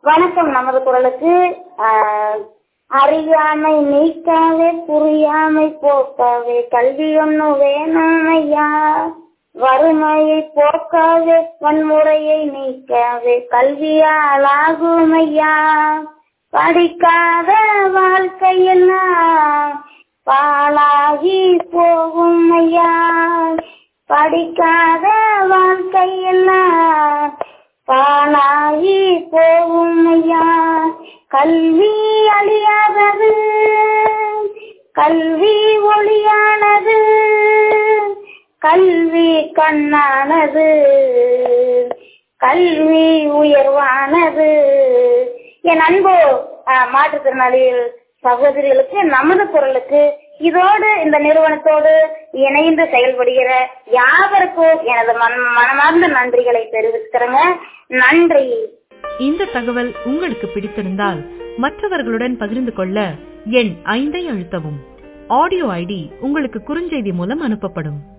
வணக்கம் நமது குரலுக்கு ஆஹ், அறியாமை நீக்காவே புரியாமை போக்காவே கல்வி ஒண்ணு வேணும் ஐயா வறுமையை போக்காவே வன்முறையை நீக்காவே கல்வியாலாகும் ஐயா படிக்காத வாழ்க்கையெல்லாம் பாழாகி போகும் ஐயா படிக்காத வாழ்க்கையெல்லாம் பாழாகி போகும் ஐயா கல்வி அழியாதது கல்வி ஒளியானது கல்வி கண்ணானது கல்வி உயர்வானது என் அன்பு அஹ், மாற்றுத்திறனாளிகள் சகோதரிகளுக்கு நமது குரலுக்கு இதோடு இந்த நிறுவனத்தோடு இணைந்து செயல்படுகிற யாவருக்கும் எனது மன- மனமார்ந்த நன்றிகளை தெரிவிக்கிறேங்க நன்றி இந்த தகவல் உங்களுக்கு பிடித்திருந்தால் மற்றவர்களுடன் பகிர்ந்து கொள்ள எண் ஐந்தை அழுத்தவும் ஆடியோ ஐடி உங்களுக்கு குறுஞ்செய்தி மூலம் அனுப்பப்படும்